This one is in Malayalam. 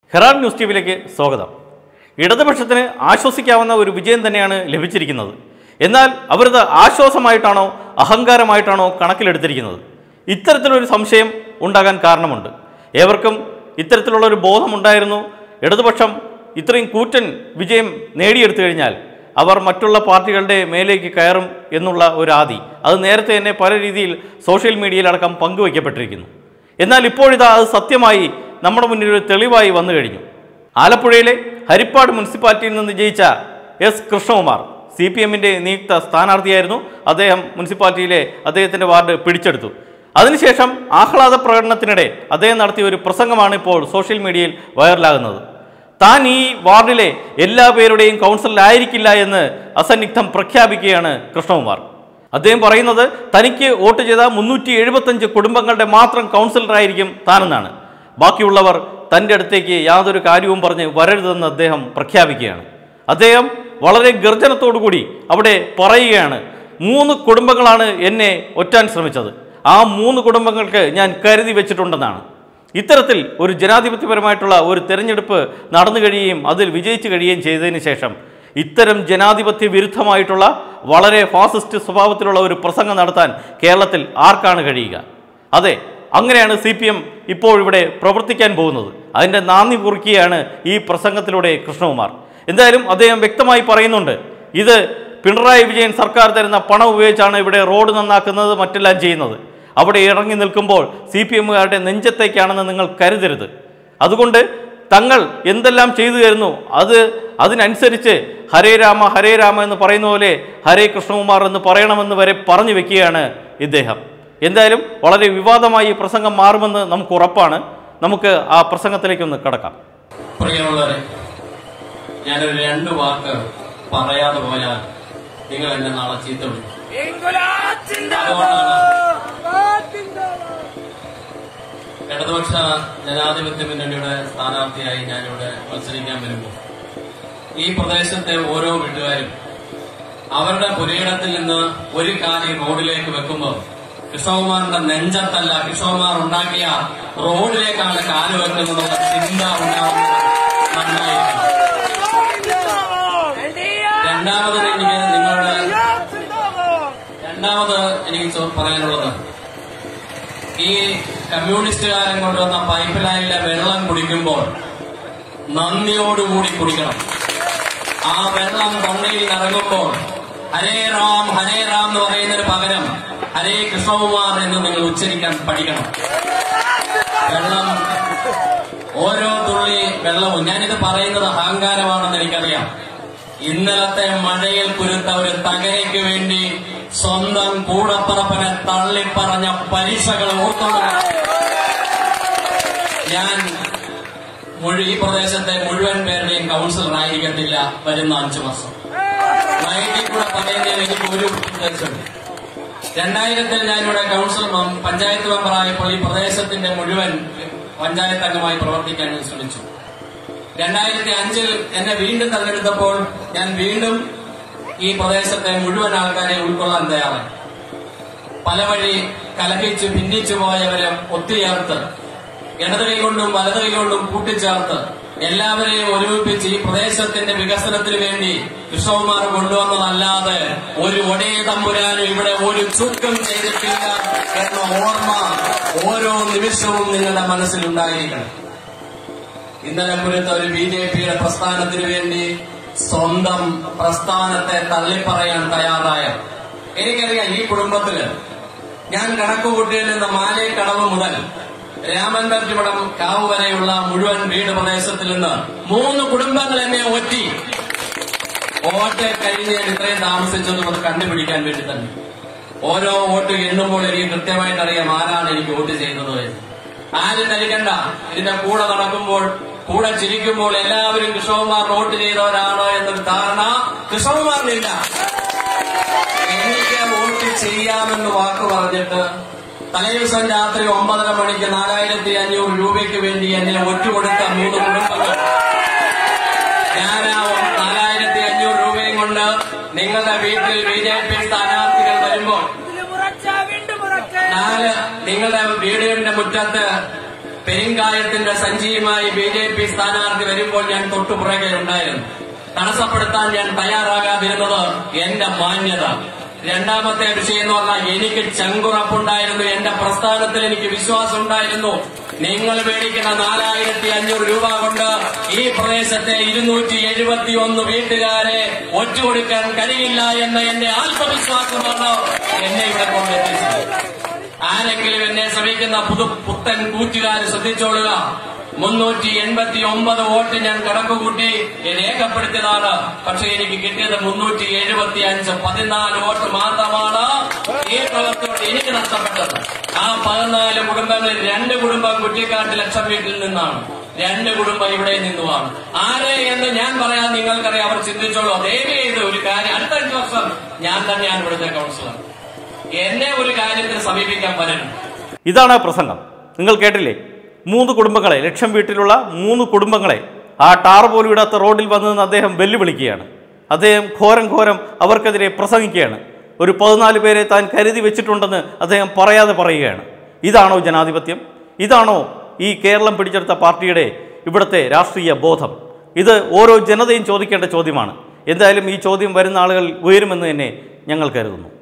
ഹെറാൾഡ് ന്യൂസ് ടിവിയിലേക്ക് സ്വാഗതം ഇടതുപക്ഷത്തിന് ആശ്വസിക്കാവുന്ന ഒരു വിജയം തന്നെയാണ് ലഭിച്ചിരിക്കുന്നത് എന്നാൽ അവരത് ആശ്വാസമായിട്ടാണോ അഹങ്കാരമായിട്ടാണോ കണക്കിലെടുത്തിരിക്കുന്നത് ഇത്തരത്തിലൊരു സംശയം ഉണ്ടാകാൻ കാരണമുണ്ട് ഏവർക്കും ഇത്തരത്തിലുള്ള ഒരു ബോധമുണ്ടായിരുന്നു ഇടതുപക്ഷം ഇത്രയും കൂറ്റൻ വിജയം നേടിയെടുത്തു കഴിഞ്ഞാൽ അവർ മറ്റുള്ള പാർട്ടികളുടെ മേലേക്ക് കയറും എന്നുള്ള ഒരു ആദി അത് നേരത്തെ തന്നെ പല രീതിയിൽ സോഷ്യൽ മീഡിയയിലടക്കം പങ്കുവയ്ക്കപ്പെട്ടിരിക്കുന്നു എന്നാൽ ഇപ്പോഴിതാ അത് സത്യമായി നമ്മുടെ മുന്നിൽ ഒരു തെളിവായി വന്നു കഴിഞ്ഞു ആലപ്പുഴയിലെ ഹരിപ്പാട് മുനിസിപ്പാലിറ്റിയിൽ നിന്ന് ജയിച്ച എസ് കൃഷ്ണകുമാർ സി പി എമ്മിൻ്റെ നിയുക്ത സ്ഥാനാർത്ഥിയായിരുന്നു അദ്ദേഹം മുനിസിപ്പാലിറ്റിയിലെ അദ്ദേഹത്തിൻ്റെ വാർഡ് പിടിച്ചെടുത്തു അതിനുശേഷം ആഹ്ലാദ പ്രകടനത്തിനിടെ അദ്ദേഹം നടത്തിയ ഒരു പ്രസംഗമാണ് ഇപ്പോൾ സോഷ്യൽ മീഡിയയിൽ വൈറലാകുന്നത് താൻ ഈ വാർഡിലെ എല്ലാ പേരുടെയും കൗൺസിലറായിരിക്കില്ല എന്ന് അസന്നിഗ്ധം പ്രഖ്യാപിക്കുകയാണ് കൃഷ്ണകുമാർ അദ്ദേഹം പറയുന്നത് തനിക്ക് വോട്ട് ചെയ്ത മുന്നൂറ്റി എഴുപത്തഞ്ച് കുടുംബങ്ങളുടെ മാത്രം കൗൺസിലറായിരിക്കും താനെന്നാണ് ബാക്കിയുള്ളവർ തൻ്റെ അടുത്തേക്ക് യാതൊരു കാര്യവും പറഞ്ഞ് വരരുതെന്ന് അദ്ദേഹം പ്രഖ്യാപിക്കുകയാണ് അദ്ദേഹം വളരെ ഗർജനത്തോടുകൂടി അവിടെ പറയുകയാണ് മൂന്ന് കുടുംബങ്ങളാണ് എന്നെ ഒറ്റാൻ ശ്രമിച്ചത് ആ മൂന്ന് കുടുംബങ്ങൾക്ക് ഞാൻ കരുതി വെച്ചിട്ടുണ്ടെന്നാണ് ഇത്തരത്തിൽ ഒരു ജനാധിപത്യപരമായിട്ടുള്ള ഒരു തെരഞ്ഞെടുപ്പ് നടന്നു കഴിയുകയും അതിൽ വിജയിച്ചു കഴിയുകയും ചെയ്തതിന് ശേഷം ഇത്തരം ജനാധിപത്യ വിരുദ്ധമായിട്ടുള്ള വളരെ ഫാസിസ്റ്റ് സ്വഭാവത്തിലുള്ള ഒരു പ്രസംഗം നടത്താൻ കേരളത്തിൽ ആർക്കാണ് കഴിയുക അതെ അങ്ങനെയാണ് സി പി എം ഇപ്പോൾ ഇവിടെ പ്രവർത്തിക്കാൻ പോകുന്നത് അതിൻ്റെ നാന്ദി കുറിക്കുകയാണ് ഈ പ്രസംഗത്തിലൂടെ കൃഷ്ണകുമാർ എന്തായാലും അദ്ദേഹം വ്യക്തമായി പറയുന്നുണ്ട് ഇത് പിണറായി വിജയൻ സർക്കാർ തരുന്ന പണം ഉപയോഗിച്ചാണ് ഇവിടെ റോഡ് നന്നാക്കുന്നത് മറ്റെല്ലാം ചെയ്യുന്നത് അവിടെ ഇറങ്ങി നിൽക്കുമ്പോൾ സി പി എമ്മുകാരുടെ നെഞ്ചത്തേക്കാണെന്ന് നിങ്ങൾ കരുതരുത് അതുകൊണ്ട് തങ്ങൾ എന്തെല്ലാം ചെയ്തു തരുന്നു അത് അതിനനുസരിച്ച് ഹരേ രാമ ഹരേ രാമ എന്ന് പറയുന്ന പോലെ ഹരേ കൃഷ്ണകുമാർ എന്ന് പറയണമെന്ന് വരെ പറഞ്ഞു വെക്കുകയാണ് ഇദ്ദേഹം എന്തായാലും വളരെ വിവാദമായി ഈ പ്രസംഗം മാറുമെന്ന് നമുക്ക് ഉറപ്പാണ് നമുക്ക് ആ പ്രസംഗത്തിലേക്കൊന്ന് കടക്കാം പ്രിയമുള്ളവരെ ഞാനൊരു രണ്ട് വാക്ക് പറയാതെ പോയാൽ നിങ്ങൾ എന്നെ നാളെ ചീത്ത വിളിക്കും അതുകൊണ്ടാണ് ഇടതുപക്ഷ ജനാധിപത്യ മുന്നണിയുടെ സ്ഥാനാർത്ഥിയായി ഞാനിവിടെ മത്സരിക്കാൻ വരുമ്പോൾ ഈ പ്രദേശത്തെ ഓരോ വീട്ടുകാരും അവരുടെ പുരയിടത്തിൽ നിന്ന് ഒരു കാലി റോഡിലേക്ക് വെക്കുമ്പോൾ കൃഷ്ണകുമാറിന്റെ നെഞ്ചത്തല്ല കൃഷ്ണകുമാർ ഉണ്ടാക്കിയ റോഡിലേക്കാണ് കാല് വെക്കുന്നതെന്നുള്ള ചിന്ത ഉണ്ടാവുന്നത് നന്നായിരിക്കും രണ്ടാമത് എനിക്ക് നിങ്ങളുടെ രണ്ടാമത് എനിക്ക് ചോ- പറയാനുള്ളത് ഈ കമ്മ്യൂണിസ്റ്റുകാരൻ കൊണ്ടുവന്ന പൈപ്പ് ലൈനിലെ വെള്ളം കുടിക്കുമ്പോൾ നന്ദിയോടുകൂടി കുടിക്കണം ആ വെള്ളം തൊണ്ടയിൽ ഇറങ്ങുമ്പോൾ ഹരേ റാം ഹരേ റാം എന്ന് പറയുന്നതിന് പകരം ഹരേ കൃഷ്ണകുമാർ എന്ന് നിങ്ങൾ ഉച്ചരിക്കാൻ പഠിക്കണം വെള്ളം ഓരോ തുള്ളി വെള്ളവും ഞാനിത് പറയുന്നത് അഹങ്കാരമാണെന്ന് എനിക്കറിയാം ഇന്നലത്തെ മഴയിൽ കുരുത്ത ഒരു തകരയ്ക്ക് വേണ്ടി സ്വന്തം കൂടപ്പറപ്പനെ തള്ളിപ്പറഞ്ഞ പരീക്ഷകൾ ഓർത്തോണം ഞാൻ മുഴു ഈ പ്രദേശത്തെ മുഴുവൻ പേരുടെയും കൗൺസിലർ ആയിരിക്കത്തില്ല വരുന്ന അഞ്ചു വർഷം മൈക്കിൽ കൂടെ പറയുന്നതിൽ എനിക്ക് ഒരു ഉദ്ദേശമുണ്ട് രണ്ടായിരത്തിൽ ഞാനിവിടെ കൗൺസിൽ മം- പഞ്ചായത്ത് മെമ്പറായപ്പോൾ ഈ പ്രദേശത്തിന്റെ മുഴുവൻ പഞ്ചായത്ത് അംഗമായി പ്രവർത്തിക്കാൻ ഞാൻ ശ്രമിച്ചു രണ്ടായിരത്തി അഞ്ചിൽ എന്നെ വീണ്ടും തെരഞ്ഞെടുത്തപ്പോൾ ഞാൻ വീണ്ടും ഈ പ്രദേശത്തെ മുഴുവൻ ആൾക്കാരെ ഉൾക്കൊള്ളാൻ തയ്യാറായി പല വഴി കലഹിച്ച് ഭിന്നിച്ചു പോയവരെ ഒത്തുചേർത്ത് ഇടത് കൈ കൊണ്ടും വലത് കൈ കൊണ്ടും കൂട്ടിച്ചേർത്ത് എല്ലാവരെയും ഒരുമിപ്പിച്ച് ഈ പ്രദേശത്തിന്റെ വികസനത്തിന് വേണ്ടി കൃഷ്ണകുമാർ കൊണ്ടുവന്നതല്ലാതെ ഒരു ഒടേ തമ്പുരാനും ഇവിടെ ഒരു ചുക്കും ചെയ്തിട്ടില്ല എന്ന ഓർമ്മ ഓരോ നിമിഷവും നിങ്ങളുടെ മനസ്സിലുണ്ടായിരിക്കണം ഇന്നലെ കുരുത്ത ഒരു ബി ജെ പിയുടെ പ്രസ്ഥാനത്തിന് വേണ്ടി സ്വന്തം പ്രസ്ഥാനത്തെ തള്ളിപ്പറയാൻ തയ്യാറായ എനിക്കറിയാം ഈ കുടുംബത്തില് ഞാൻ കണക്കുകൂട്ടിയിൽ നിന്ന് മാലേക്കടവ് മുതൽ രാമൻപറ്റിവിടം കാവ് വരെയുള്ള മുഴുവൻ വീട് പ്രദേശത്തിൽ നിന്ന് മൂന്ന് കുടുംബങ്ങൾ എന്നെ ഒറ്റി വോട്ട് കഴിഞ്ഞ് ഞാൻ ഇത്രയും താമസിച്ചത് അത് കണ്ടുപിടിക്കാൻ വേണ്ടി തന്നെ ഓരോ വോട്ട് എണ്ണുമ്പോൾ എനിക്ക് കൃത്യമായിട്ട് അറിയാം ആരാണ് എനിക്ക് വോട്ട് ചെയ്യുന്നത് എന്ന് ആരും ധരിക്കണ്ട ഇതിന്റെ കൂടെ നടക്കുമ്പോൾ കൂടെ ചിരിക്കുമ്പോൾ എല്ലാവരും കൃഷ്ണകുമാർ വോട്ട് ചെയ്തവരാണ് എന്നൊരു ധാരണ കൃഷ്ണകുമാറിനില്ല എനിക്ക് വോട്ട് ചെയ്യാമെന്ന് വാക്ക് പറഞ്ഞിട്ട് തലേദിവസം രാത്രി ഒമ്പതര മണിക്ക് നാലായിരത്തി അഞ്ഞൂറ് രൂപയ്ക്ക് വേണ്ടി എന്നെ ഒറ്റുകൊടുത്ത മൂന്ന് കുടുംബങ്ങൾ ഞാൻ ആ നാലായിരത്തി അഞ്ഞൂറ് രൂപയും കൊണ്ട് നിങ്ങളുടെ വീട്ടിൽ ബി ജെ പി സ്ഥാനാർത്ഥികൾ വരുമ്പോൾ നാല് നിങ്ങളുടെ വീടിന്റെ മുറ്റത്ത് പെരുങ്കായത്തിന്റെ സഞ്ചിയുമായി ബി ജെ പി സ്ഥാനാർത്ഥി വരുമ്പോൾ ഞാൻ തൊട്ടുപുറകെ ഉണ്ടായിരുന്നു തടസ്സപ്പെടുത്താൻ ഞാൻ തയ്യാറാകാതിരുന്നത് എന്റെ മാന്യത രണ്ടാമത്തെ വിഷയം എന്ന് പറഞ്ഞാൽ എനിക്ക് ചങ്കുറപ്പുണ്ടായിരുന്നു എന്റെ പ്രസ്ഥാനത്തിൽ എനിക്ക് വിശ്വാസം ഉണ്ടായിരുന്നു നിങ്ങൾ മേടിക്കുന്ന നാലായിരത്തി അഞ്ഞൂറ് രൂപ കൊണ്ട് ഈ പ്രദേശത്തെ ഇരുന്നൂറ്റി എഴുപത്തി ഒന്ന് വീട്ടുകാരെ ഒറ്റുകൊടുക്കാൻ കഴിയില്ല എന്ന എന്റെ ആത്മവിശ്വാസമാണ് എന്നെ ഇവിടെ കൊണ്ടെത്തിച്ചത് ആരെങ്കിലും എന്നെ ശ്രമിക്കുന്ന പുതു പുത്തൻ കൂറ്റുകാർ ശ്രദ്ധിച്ചോളുക മുന്നൂറ്റി എൺപത്തി ഒമ്പത് വോട്ട് ഞാൻ കണക്കുകൂട്ടി രേഖപ്പെടുത്തിയതാണ് പക്ഷെ എനിക്ക് കിട്ടിയത് മുന്നൂറ്റി എഴുപത്തി അഞ്ച് പതിനാല് വോട്ട് മാത്രമാണ് ഈ പ്രവർത്തിയോട് എനിക്ക് നഷ്ടപ്പെട്ടത് ആ പതിനാല് കുടുംബങ്ങളിൽ രണ്ട് കുടുംബം കുറ്റിക്കാട്ട് ലക്ഷം വീട്ടിൽ നിന്നാണ് രണ്ട് കുടുംബം ഇവിടെ നിന്നുമാണ് ആരെ എന്ന് ഞാൻ പറയാൻ നിങ്ങൾക്കറിയാം അവർ ചിന്തിച്ചോളൂ ദയവ് ചെയ്ത് ഒരു കാര്യം അടുത്ത അഞ്ച് വർഷം ഞാൻ തന്നെയാണ് ഇവിടുത്തെ കൗൺസിലർ എന്നെ ഒരു കാര്യത്തിന് സമീപിക്കാൻ പലരും ഇതാണ് ആ പ്രസംഗം നിങ്ങൾ കേട്ടില്ലേ മൂന്ന് കുടുംബങ്ങളെ ലക്ഷം വീട്ടിലുള്ള മൂന്ന് കുടുംബങ്ങളെ ആ ടാർ പോലും ഇടാത്ത റോഡിൽ വന്നു നിന്ന് അദ്ദേഹം വെല്ലുവിളിക്കുകയാണ് അദ്ദേഹം ഘോരം ഘോരം അവർക്കെതിരെ പ്രസംഗിക്കുകയാണ് ഒരു പതിനാല് പേരെ താൻ കരുതി വെച്ചിട്ടുണ്ടെന്ന് അദ്ദേഹം പറയാതെ പറയുകയാണ് ഇതാണോ ജനാധിപത്യം ഇതാണോ ഈ കേരളം പിടിച്ചെടുത്ത പാർട്ടിയുടെ ഇവിടുത്തെ രാഷ്ട്രീയ ബോധം ഇത് ഓരോ ജനതയും ചോദിക്കേണ്ട ചോദ്യമാണ് എന്തായാലും ഈ ചോദ്യം വരുന്ന ആളുകൾ ഉയരുമെന്ന് തന്നെ ഞങ്ങൾ കരുതുന്നു